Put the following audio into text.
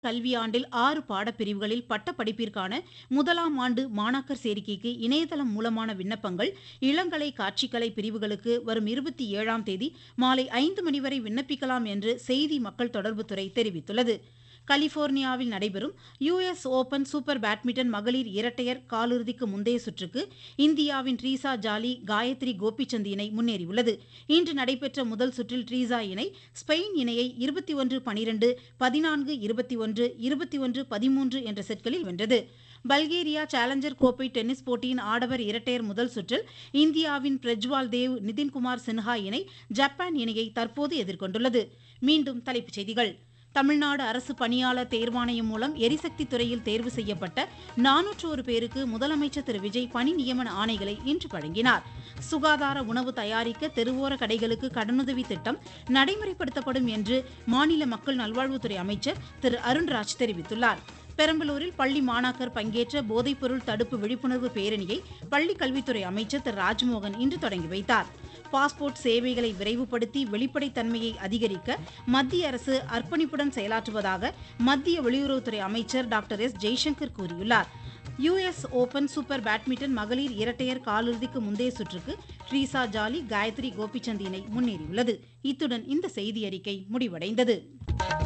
கல்வியாண்டில் ஆறு பாடப்பிரிவுகளில் பட்டப்படிப்பிற்கான முதலாம் ஆண்டு மாணாக்கர் சேர்க்கைக்கு இணையதளம் மூலமான விண்ணப்பங்கள் இளங்கலை காட்சிக்கலை பிரிவுகளுக்கு வரும் இருபத்தி ஏழாம் தேதி மாலை ஐந்து மணி வரை விண்ணப்பிக்கலாம் என்று செய்தி மக்கள் தொடர்புத்துறை தெரிவித்துள்ளது கலிபோர்னியாவில் நடைபெறும் யுஎஸ் ஓபன் சூப்பர் பேட்மிண்டன் மகளிர் இரட்டையர் காலிறுதிக்கு முந்தைய சுற்றுக்கு இந்தியாவின் ட்ரீசா ஜாலி காயத்ரி கோபிச்சந்த் இணை முன்னேறியுள்ளது இன்று நடைபெற்ற முதல் சுற்றில் ட்ரீசா இணை ஸ்பெயின் இணையை இருபத்தி ஒன்று பனிரெண்டு பதினான்கு இருபத்தி ஒன்று இருபத்தி ஒன்று பதிமூன்று என்ற செட்களில் வென்றது பல்கேரியா சேலஞ்சர் கோப்பை டென்னிஸ் போட்டியின் ஆடவர் இரட்டையர் முதல் சுற்றில் இந்தியாவின் பிரஜ்வால் தேவ் நிதின்குமார் சின்ஹா இணை ஜப்பான் இணையை தற்போது எதிர்கொண்டுள்ளது மீண்டும் தலைப்புச் செய்திகள் தமிழ்நாடு அரசு பணியாளர் தேர்வாணையம் மூலம் எரிசக்தி துறையில் தேர்வு செய்யப்பட்ட நானூற்றோரு பேருக்கு முதலமைச்சர் திரு விஜய் பணி நியமன ஆணைகளை இன்று வழங்கினார் சுகாதார உணவு தயாரிக்க தெருவோர கடைகளுக்கு கடனுதவி திட்டம் நடைமுறைப்படுத்தப்படும் என்று மாநில மக்கள் நல்வாழ்வுத்துறை அமைச்சர் திரு அருண்ராஜ் தெரிவித்துள்ளார் பெரம்பலூரில் பள்ளி மாணாக்கர் பங்கேற்ற போதைப்பொருள் தடுப்பு விழிப்புணர்வு பேரணியை பள்ளிக் கல்வித்துறை அமைச்சர் திரு ராஜ்மோகன் இன்று தொடங்கி வைத்தார் பாஸ்போர்ட் சேவைகளை விரைவுபடுத்தி வெளிப்படைத்தன்மையை அதிகரிக்க மத்திய அரசு அர்ப்பணிப்புடன் செயலாற்றுவதாக மத்திய வெளியுறவுத்துறை அமைச்சர் டாக்டர் எஸ் ஜெய்சங்கர் கூறியுள்ளார் யுஎஸ் ஓபன் சூப்பர் பேட்மிண்டன் மகளிர் இரட்டையர் காலிறுதிக்கு முந்தைய சுற்றுக்கு ட்ரீசா ஜாலி காயத்ரி கோபிச்சந்த் இணை முன்னேறியுள்ளது இத்துடன் இந்த செய்தியறிக்கை முடிவடைந்தது